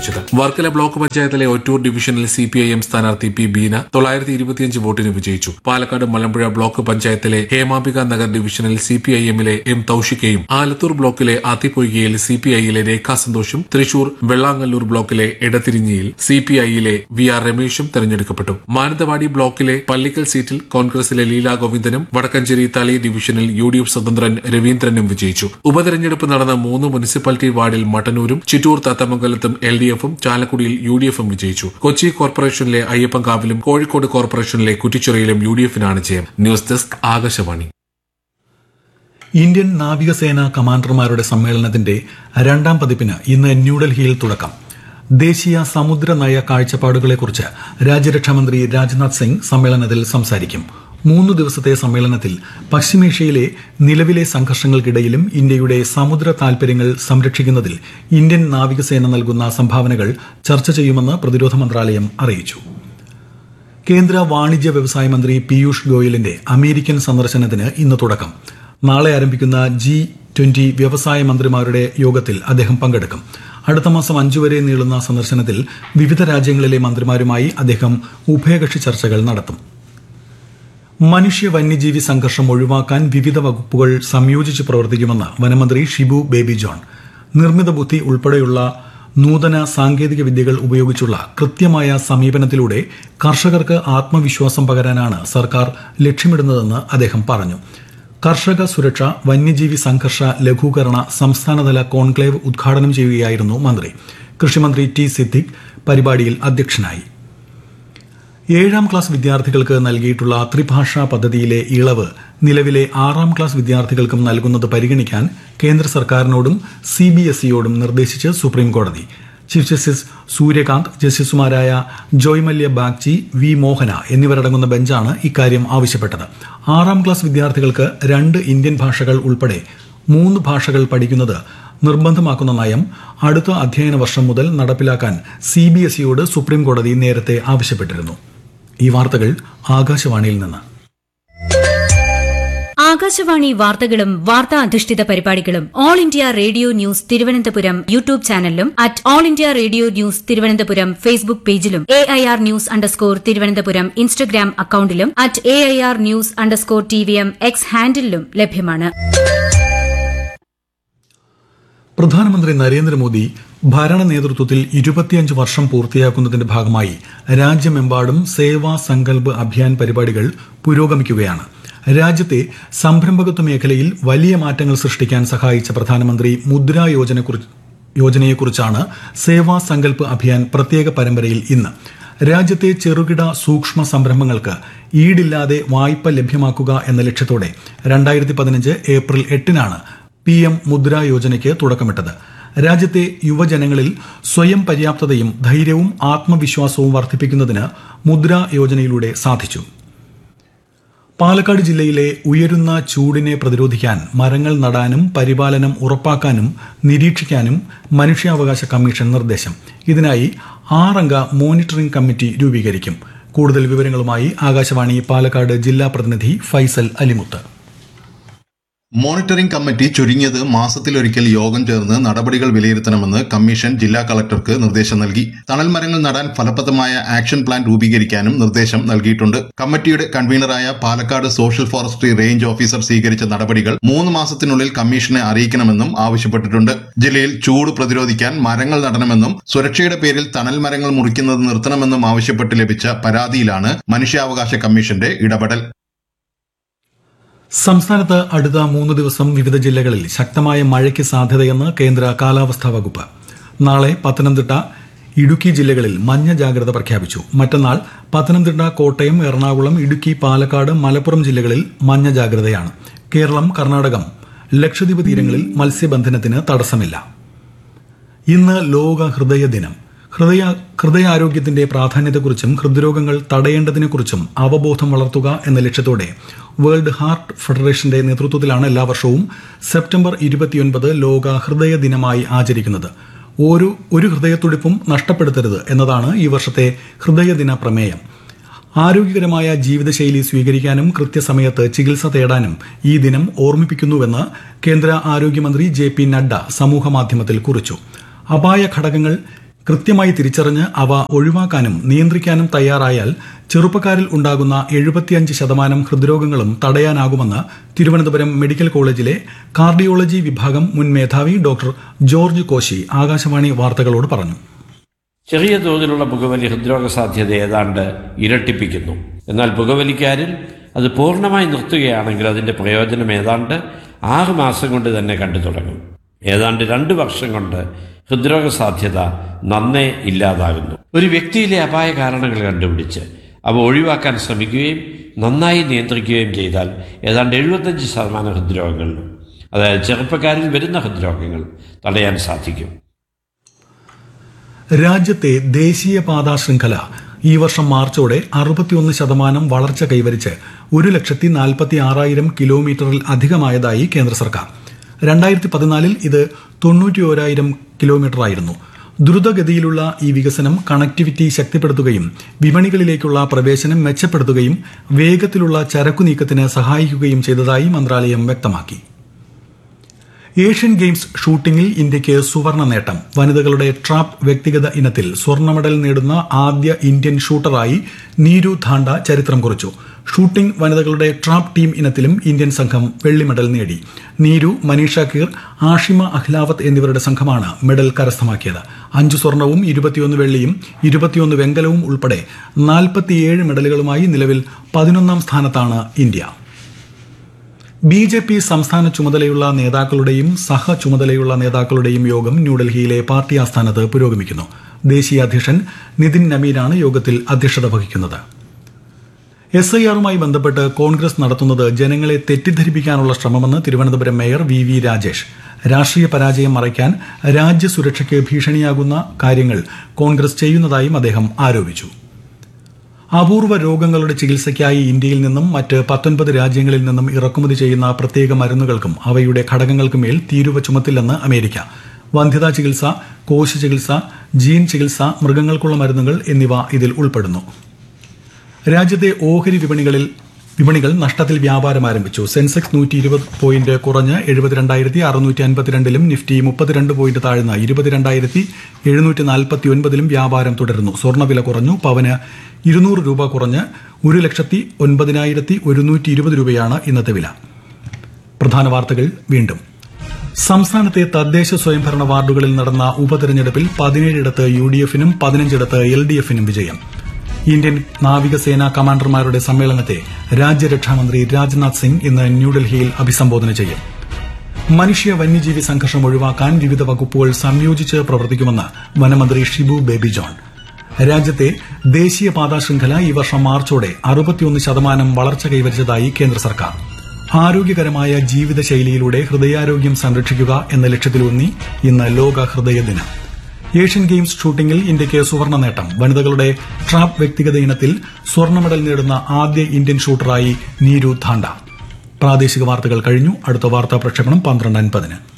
മത്സരിച്ചത് വർക്കല ബ്ലോക്ക് പഞ്ചായത്തിലെ ഒറ്റൂർ ഡിവിഷനിൽ സി പി ഐ എം സ്ഥാനാർത്ഥി പി ബീന തൊള്ളായിരത്തി ഇരുപത്തിയഞ്ച് വോട്ടിന് വിജയിച്ചു പാലക്കാട് മലമ്പുഴ ബ്ലോക്ക് പഞ്ചായത്തിലെ ഹേമാംബിക നഗർ ഡിവിഷനിൽ സി പി ഐ എമ്മിലെ എം തൌഷിക്കയും ആലത്തൂർ ബ്ലോക്കിലെ ആത്തിപ്പൊയ്കയിൽ സി പി ഐയിലെ രേഖാ സന്തോഷും തൃശൂർ വെള്ളാങ്ങല്ലൂർ ബ്ലോക്കിലെ എടത്തിരിഞ്ഞിയിൽ സി പി ഐയിലെ വി ആർ രമേശും തെരഞ്ഞെടുക്കപ്പെട്ടു മാനന്തവാടി ബ്ലോക്കിലെ പള്ളിക്കൽ സീറ്റിൽ കോൺഗ്രസിലെ ലീല ഗോവിന്ദനും വടക്കഞ്ചേരി തളി ഡിവിഷനിൽ യു ഡി എഫ് സ്വതന്ത്രൻ രവീന്ദ്രനും വിജയിച്ചു ഉപതെരഞ്ഞെടുപ്പ് നടന്ന മൂന്ന് മുനിസിപ്പാലിറ്റി വാർഡിൽ മട്ടന്നൂരും ചിറ്റൂർ തത്തമംഗലത്തും എൽ ഡി എഫും ചാലക്കുടിയിൽ യു ഡി എഫും വിജയിച്ചു കൊച്ചി കോർപ്പറേഷനിലെ അയ്യപ്പൻകാവിലും കോഴിക്കോട് കോർപ്പറേഷനിലെ കുറ്റിച്ചിറയിലും യു ഡി എഫിനാണ് ജയം ന്യൂസ് ഡെസ്ക് ആകാശവാണി ഇന്ത്യൻ നാവികസേന കമാൻഡർമാരുടെ സമ്മേളനത്തിന്റെ രണ്ടാം പതിപ്പിന് ഇന്ന് ന്യൂഡൽഹിയിൽ തുടക്കം ദേശീയ സമുദ്ര നയ കാഴ്ചപ്പാടുകളെക്കുറിച്ച് രാജ്യരക്ഷാമന്ത്രി രാജ്നാഥ് സിംഗ് സമ്മേളനത്തിൽ സംസാരിക്കും മൂന്ന് ദിവസത്തെ സമ്മേളനത്തിൽ പശ്ചിമേഷ്യയിലെ നിലവിലെ സംഘർഷങ്ങൾക്കിടയിലും ഇന്ത്യയുടെ സമുദ്ര താൽപര്യങ്ങൾ സംരക്ഷിക്കുന്നതിൽ ഇന്ത്യൻ നാവികസേന നൽകുന്ന സംഭാവനകൾ ചർച്ച ചെയ്യുമെന്ന് പ്രതിരോധ മന്ത്രാലയം അറിയിച്ചു കേന്ദ്ര വാണിജ്യ വ്യവസായ മന്ത്രി പീയൂഷ് ഗോയലിന്റെ അമേരിക്കൻ സന്ദർശനത്തിന് ഇന്ന് തുടക്കം നാളെ ആരംഭിക്കുന്ന ജി ട്വന്റി വ്യവസായ മന്ത്രിമാരുടെ യോഗത്തിൽ അദ്ദേഹം പങ്കെടുക്കും അടുത്ത മാസം അഞ്ചു വരെ നീളുന്ന സന്ദർശനത്തിൽ വിവിധ രാജ്യങ്ങളിലെ മന്ത്രിമാരുമായി അദ്ദേഹം ഉഭയകക്ഷി ചർച്ചകൾ നടത്തും മനുഷ്യ വന്യജീവി സംഘർഷം ഒഴിവാക്കാൻ വിവിധ വകുപ്പുകൾ സംയോജിച്ച് പ്രവർത്തിക്കുമെന്ന് വനമന്ത്രി ഷിബു ബേബി ജോൺ നിർമ്മിത ബുദ്ധി ഉൾപ്പെടെയുള്ള നൂതന സാങ്കേതിക വിദ്യകൾ ഉപയോഗിച്ചുള്ള കൃത്യമായ സമീപനത്തിലൂടെ കർഷകർക്ക് ആത്മവിശ്വാസം പകരാനാണ് സർക്കാർ ലക്ഷ്യമിടുന്നതെന്ന് അദ്ദേഹം പറഞ്ഞു കർഷക സുരക്ഷ വന്യജീവി സംഘർഷ ലഘൂകരണ സംസ്ഥാനതല കോൺക്ലേവ് ഉദ്ഘാടനം ചെയ്യുകയായിരുന്നു മന്ത്രി കൃഷിമന്ത്രി ടി സിദ്ദിഖ് പരിപാടിയിൽ അധ്യക്ഷനായി ഏഴാം ക്ലാസ് വിദ്യാർത്ഥികൾക്ക് നൽകിയിട്ടുള്ള ത്രിഭാഷാ പദ്ധതിയിലെ ഇളവ് നിലവിലെ ആറാം ക്ലാസ് വിദ്യാർത്ഥികൾക്കും നൽകുന്നത് പരിഗണിക്കാൻ കേന്ദ്ര സർക്കാരിനോടും സി ബി എസ് ഇയോടും നിർദ്ദേശിച്ച് സുപ്രീംകോടതി ചീഫ് ജസ്റ്റിസ് സൂര്യകാന്ത് ജസ്റ്റിസുമാരായ ജോയ്മല്യ ബാഗ്ചി വി മോഹന എന്നിവരടങ്ങുന്ന ബെഞ്ചാണ് ഇക്കാര്യം ആവശ്യപ്പെട്ടത് ആറാം ക്ലാസ് വിദ്യാർത്ഥികൾക്ക് രണ്ട് ഇന്ത്യൻ ഭാഷകൾ ഉൾപ്പെടെ മൂന്ന് ഭാഷകൾ പഠിക്കുന്നത് നിർബന്ധമാക്കുന്ന നയം അടുത്ത അധ്യയന വർഷം മുതൽ നടപ്പിലാക്കാൻ സി ബി എസ് ഇയോട് സുപ്രീംകോടതി നേരത്തെ ആവശ്യപ്പെട്ടിരുന്നു ഈ വാർത്തകൾ ആകാശവാണിയിൽ നിന്ന് ആകാശവാണി വാർത്തകളും വാർത്താ അധിഷ്ഠിത പരിപാടികളും All India Radio News Thiruvananthapuram YouTube ചാനലിലും at All India Radio News Thiruvananthapuram Facebook പേജിലും A I R news underscore Thiruvananthapuram Instagram അക്കൌണ്ടിലും at A I R news underscore T V M X ഹാൻഡിലും ലഭ്യമാണ് പ്രധാനമന്ത്രി നരേന്ദ്രമോദി ഭരണ നേതൃത്വത്തിൽ ഇരുപത്തിയഞ്ച് വർഷം പൂർത്തിയാക്കുന്നതിന്റെ ഭാഗമായി രാജ്യമെമ്പാടും സേവാ സങ്കൽപ് അഭിയാൻ പരിപാടികൾ പുരോഗമിക്കുകയാണ് രാജ്യത്തെ സംരംഭകത്വ മേഖലയിൽ വലിയ മാറ്റങ്ങൾ സൃഷ്ടിക്കാൻ സഹായിച്ച പ്രധാനമന്ത്രി മുദ്രാ യോജനക്കുറിച്ച് യോജനയെക്കുറിച്ചാണ് സേവാ സങ്കൽപ് അഭിയാൻ പ്രത്യേക പരമ്പരയിൽ ഇന്ന് രാജ്യത്തെ ചെറുകിട സൂക്ഷ്മ സംരംഭങ്ങൾക്ക് ഈടില്ലാതെ വായ്പ ലഭ്യമാക്കുക എന്ന ലക്ഷ്യത്തോടെ രണ്ടായിരത്തി പതിനഞ്ച് ഏപ്രിൽ എട്ടിനാണ് പി എം മുദ്രാ യോജനയ്ക്ക് തുടക്കമിട്ടത് രാജ്യത്തെ യുവജനങ്ങളിൽ സ്വയം പര്യാപ്തതയും ധൈര്യവും ആത്മവിശ്വാസവും വർദ്ധിപ്പിക്കുന്നതിന് മുദ്രാ യോജനയിലൂടെ സാധിച്ചു പാലക്കാട് ജില്ലയിലെ ഉയരുന്ന ചൂടിനെ പ്രതിരോധിക്കാൻ മരങ്ങൾ നടാനും പരിപാലനം ഉറപ്പാക്കാനും നിരീക്ഷിക്കാനും മനുഷ്യാവകാശ കമ്മീഷൻ നിർദ്ദേശം ഇതിനായി ആറംഗ മോണിറ്ററിംഗ് കമ്മിറ്റി രൂപീകരിക്കും കൂടുതൽ വിവരങ്ങളുമായി ആകാശവാണി പാലക്കാട് ജില്ലാ പ്രതിനിധി ഫൈസൽ അലിമുത്ത് മോണിറ്ററിംഗ് കമ്മിറ്റി ചുരുങ്ങിയത് മാസത്തിലൊരിക്കൽ യോഗം ചേർന്ന് നടപടികൾ വിലയിരുത്തണമെന്ന് കമ്മീഷൻ ജില്ലാ കളക്ടർക്ക് നിർദ്ദേശം നൽകി തണൽ മരങ്ങൾ നടാൻ ഫലപ്രദമായ ആക്ഷൻ പ്ലാൻ രൂപീകരിക്കാനും നിർദ്ദേശം നൽകിയിട്ടുണ്ട് കമ്മിറ്റിയുടെ കൺവീനറായ Palakkad social forestry range officer സ്വീകരിച്ച നടപടികൾ മൂന്ന് മാസത്തിനുള്ളിൽ കമ്മീഷനെ അറിയിക്കണമെന്നും ആവശ്യപ്പെട്ടിട്ടുണ്ട് ജില്ലയിൽ ചൂട് പ്രതിരോധിക്കാൻ മരങ്ങൾ നടണമെന്നും സുരക്ഷയുടെ പേരിൽ തണൽ മരങ്ങൾ മുറിക്കുന്നത് നിർത്തണമെന്നും ആവശ്യപ്പെട്ട് ലഭിച്ച പരാതിയിലാണ് മനുഷ്യാവകാശ കമ്മീഷന്റെ ഇടപെടൽ സംസ്ഥാനത്ത് അടുത്ത മൂന്ന് ദിവസം വിവിധ ജില്ലകളിൽ ശക്തമായ മഴയ്ക്ക് സാധ്യതയെന്ന് കേന്ദ്ര കാലാവസ്ഥാ വകുപ്പ് നാളെ പത്തനംതിട്ട ഇടുക്കി ജില്ലകളിൽ മഞ്ഞ ജാഗ്രത പ്രഖ്യാപിച്ചു മറ്റന്നാൾ പത്തനംതിട്ട കോട്ടയം എറണാകുളം ഇടുക്കി പാലക്കാട് മലപ്പുറം ജില്ലകളിൽ മഞ്ഞ ജാഗ്രതയാണ് കേരളം കർണാടകം ലക്ഷദ്വീപ് തീരങ്ങളിൽ മത്സ്യബന്ധനത്തിന് തടസ്സമില്ല ഇന്ന് ലോക ഹൃദയ ദിനം ഹൃദയ ഹൃദയാരോഗ്യത്തിന്റെ പ്രാധാന്യത്തെക്കുറിച്ചും ഹൃദ്രോഗങ്ങൾ തടയേണ്ടതിനെക്കുറിച്ചും അവബോധം വളർത്തുക എന്ന ലക്ഷ്യത്തോടെ വേൾഡ് ഹാർട്ട് ഫെഡറേഷന്റെ നേതൃത്വത്തിലാണ് എല്ലാ വർഷവും സെപ്റ്റംബർ ഇരുപത്തിയൊൻപത് ലോക ഹൃദയ ദിനമായി ആചരിക്കുന്നത് ഒരു ഒരു ഹൃദയത്തുടിപ്പും നഷ്ടപ്പെടുത്തരുത് എന്നതാണ് ഈ വർഷത്തെ ഹൃദയദിന പ്രമേയം ആരോഗ്യകരമായ ജീവിതശൈലി സ്വീകരിക്കാനും കൃത്യസമയത്ത് ചികിത്സ തേടാനും ഈ ദിനം ഓർമ്മിപ്പിക്കുന്നുവെന്ന് കേന്ദ്ര ആരോഗ്യമന്ത്രി ജെ പി നഡ്ഡ സമൂഹമാധ്യമത്തിൽ കുറിച്ചു അപായ ഘടകങ്ങൾ കൃത്യമായി തിരിച്ചറിഞ്ഞ് അവ ഒഴിവാക്കാനും നിയന്ത്രിക്കാനും തയ്യാറായാൽ ചെറുപ്പക്കാരിൽ ഉണ്ടാകുന്ന എഴുപത്തിയഞ്ച് ശതമാനം ഹൃദ്രോഗങ്ങളും തടയാനാകുമെന്ന് തിരുവനന്തപുരം മെഡിക്കൽ കോളേജിലെ കാർഡിയോളജി വിഭാഗം മുൻ മേധാവി ഡോക്ടർ ജോർജ് കോശി ആകാശവാണി വാർത്തകളോട് പറഞ്ഞു ചെറിയ തോതിലുള്ള പുകവലി ഹൃദ്രോഗ സാധ്യത ഏതാണ്ട് ഇരട്ടിപ്പിക്കുന്നു എന്നാൽ പുകവലിക്കാരിൽ അത് പൂർണ്ണമായി നിർത്തുകയാണെങ്കിൽ അതിന്റെ പ്രയോജനം ഏതാണ്ട് ആറ് മാസം കൊണ്ട് തന്നെ കണ്ടു തുടങ്ങും ഏതാണ്ട് രണ്ട് വർഷം കൊണ്ട് ഹൃദ്രോഗ സാധ്യത നന്നേ ഇല്ലാതാകുന്നു ഒരു വ്യക്തിയിലെ അപായ കാരണങ്ങൾ കണ്ടുപിടിച്ച് അവ ഒഴിവാക്കാൻ ശ്രമിക്കുകയും നന്നായി നിയന്ത്രിക്കുകയും ചെയ്താൽ ഏതാണ്ട് എഴുപത്തഞ്ച് ശതമാനം ഹൃദ്രോഗങ്ങളിലും അതായത് ചെറുപ്പക്കാരിൽ വരുന്ന ഹൃദ്രോഗങ്ങൾ തടയാൻ സാധിക്കും രാജ്യത്തെ ദേശീയപാതാ ശൃംഖല ഈ വർഷം മാർച്ചോടെ അറുപത്തിയൊന്ന് ശതമാനം വളർച്ച കൈവരിച്ച് ഒരു ലക്ഷത്തി നാൽപ്പത്തി ആറായിരം കിലോമീറ്ററിൽ അധികമായതായി കേന്ദ്ര സർക്കാർ രണ്ടായിരത്തി പതിനാലിൽ ഇത് തൊണ്ണൂറ്റി ഓരായിരം കിലോമീറ്ററായിരുന്നു ദ്രുതഗതിയിലുള്ള ഈ വികസനം കണക്ടിവിറ്റി ശക്തിപ്പെടുത്തുകയും വിപണികളിലേക്കുള്ള പ്രവേശനം മെച്ചപ്പെടുത്തുകയും വേഗത്തിലുള്ള ചരക്കു നീക്കത്തിന് സഹായിക്കുകയും ചെയ്തതായി മന്ത്രാലയം വ്യക്തമാക്കി ഏഷ്യൻ ഗെയിംസ് ഷൂട്ടിംഗിൽ ഇന്ത്യയ്ക്ക് സുവർണ നേട്ടം വനിതകളുടെ ട്രാപ്പ് വ്യക്തിഗത ഇനത്തിൽ സ്വർണ്ണ മെഡൽ നേടുന്ന ആദ്യ ഇന്ത്യൻ ഷൂട്ടറായി നീരു ധാണ്ട ചരിത്രം കുറിച്ചു ഷൂട്ടിംഗ് വനിതകളുടെ ട്രാപ്പ് ടീം ഇനത്തിലും ഇന്ത്യൻ സംഘം വെള്ളി മെഡൽ നേടി നീരു മനീഷ കീർ ആഷിമ അഹ്ലാവത്ത് എന്നിവരുടെ സംഘമാണ് മെഡൽ കരസ്ഥമാക്കിയത് അഞ്ച് സ്വർണവും ഇരുപത്തിയൊന്ന് വെള്ളിയും ഇരുപത്തിയൊന്ന് വെങ്കലവും ഉൾപ്പെടെ നാൽപ്പത്തിയേഴ് മെഡലുകളുമായി നിലവിൽ പതിനൊന്നാം സ്ഥാനത്താണ് ഇന്ത്യ ബി ജെ പി സംസ്ഥാന ചുമതലയുള്ള നേതാക്കളുടെയും സഹ ചുമതലയുള്ള നേതാക്കളുടെയും യോഗം ന്യൂഡൽഹിയിലെ പാർട്ടി ആസ്ഥാനത്ത് പുരോഗമിക്കുന്നു ദേശീയ അധ്യക്ഷൻ നിതിൻ നമീനാണ് യോഗത്തിൽ അധ്യക്ഷത വഹിക്കുന്നത് എസ് ഐ ആറുമായി ബന്ധപ്പെട്ട് കോൺഗ്രസ് നടത്തുന്നത് ജനങ്ങളെ തെറ്റിദ്ധരിപ്പിക്കാനുള്ള ശ്രമമെന്ന് Thiruvananthapuram mayor V V Rajesh രാഷ്ട്രീയ പരാജയം മറയ്ക്കാൻ രാജ്യസുരക്ഷയ്ക്ക് ഭീഷണിയാകുന്ന കാര്യങ്ങൾ കോൺഗ്രസ് ചെയ്യുന്നതായും അദ്ദേഹം ആരോപിച്ചു അപൂർവ രോഗങ്ങളുടെ ചികിത്സയ്ക്കായി ഇന്ത്യയിൽ നിന്നും മറ്റ് പത്തൊൻപത് രാജ്യങ്ങളിൽ നിന്നും ഇറക്കുമതി ചെയ്യുന്ന പ്രത്യേക മരുന്നുകൾക്കും അവയുടെ ഘടകങ്ങൾക്കും മേൽ തീരുവ ചുമത്തില്ലെന്ന് അമേരിക്ക വന്ധ്യതാ ചികിത്സ കോശ ചികിത്സ ജീൻ ചികിത്സ മൃഗങ്ങൾക്കുള്ള മരുന്നുകൾ എന്നിവ ഇതിൽ ഉൾപ്പെടുന്നു രാജ്യത്തെ ഓഹരി വിപണികളിൽ വിപണികൾ നഷ്ടത്തിൽ വ്യാപാരം ആരംഭിച്ചു സെൻസെക്സ് നൂറ്റി ഇരുപത് പോയിന്റ് കുറഞ്ഞ് എഴുപത്തിരണ്ടായിരത്തി അറുന്നൂറ്റി അൻപത്തിരണ്ടിലും നിഫ്റ്റി മുപ്പത്തിരണ്ട് പോയിന്റ് താഴ്ന്ന് ഇരുപത്തിരണ്ടായിരത്തി എഴുന്നൂറ്റി നാൽപ്പത്തി ഒൻപതിലും വ്യാപാരം തുടരുന്നു സ്വർണ്ണവില കുറഞ്ഞു പവന് ഇരുന്നൂറ് രൂപ കുറഞ്ഞ് ഒരു ലക്ഷത്തി ഒൻപതിനായിരത്തി ഒരുന്നൂറ്റി ഇരുപത് രൂപയാണ് ഇന്നത്തെ വില പ്രധാന വാർത്തകൾ വീണ്ടും സംസ്ഥാനത്തെ തദ്ദേശ സ്വയംഭരണ വാർഡുകളിൽ നടന്ന ഉപതെരഞ്ഞെടുപ്പിൽ പതിനേഴിടത്ത് യു ഡി എഫിനും പതിനഞ്ചിടത്ത് എൽ ഡി എഫിനും വിജയം ഇന്ത്യൻ നാവികസേനാ കമാൻഡർമാരുടെ സമ്മേളനത്തെ രാജ്യരക്ഷാമന്ത്രി രാജ്നാഥ് സിംഗ് ഇന്ന് ന്യൂഡൽഹിയിൽ അഭിസംബോധന ചെയ്യും മനുഷ്യ വന്യജീവി സംഘർഷം ഒഴിവാക്കാൻ വിവിധ വകുപ്പുകൾ സംയോജിച്ച് പ്രവർത്തിക്കുമെന്ന് വനമന്ത്രി ഷിബു ബേബി ജോൺ രാജ്യത്തെ ദേശീയപാതാ ശൃംഖല ഈ വർഷം മാർച്ചോടെ അറുപത്തിയൊന്ന് ശതമാനം വളർച്ച കൈവരിച്ചതായി കേന്ദ്ര സർക്കാർ ആരോഗ്യകരമായ ജീവിതശൈലിയിലൂടെ ഹൃദയാരോഗ്യം സംരക്ഷിക്കുക എന്ന ലക്ഷ്യത്തിലൂന്നി ഇന്ന് ലോക ഹൃദയ ദിനം ഏഷ്യൻ ഗെയിംസ് ഷൂട്ടിംഗിൽ ഇന്ത്യയ്ക്ക് സുവർണ നേട്ടം വനിതകളുടെ ട്രാപ്പ് വ്യക്തിഗത ഇനത്തിൽ സ്വർണ്ണ മെഡൽ നേടുന്ന ആദ്യ ഇന്ത്യൻ ഷൂട്ടറായി നീരു ധാണ്ട പ്രാദേശിക വാർത്തകൾ കഴിഞ്ഞു അടുത്ത വാർത്താ പ്രക്ഷേപണം പന്ത്രണ്ട് അൻപതിന്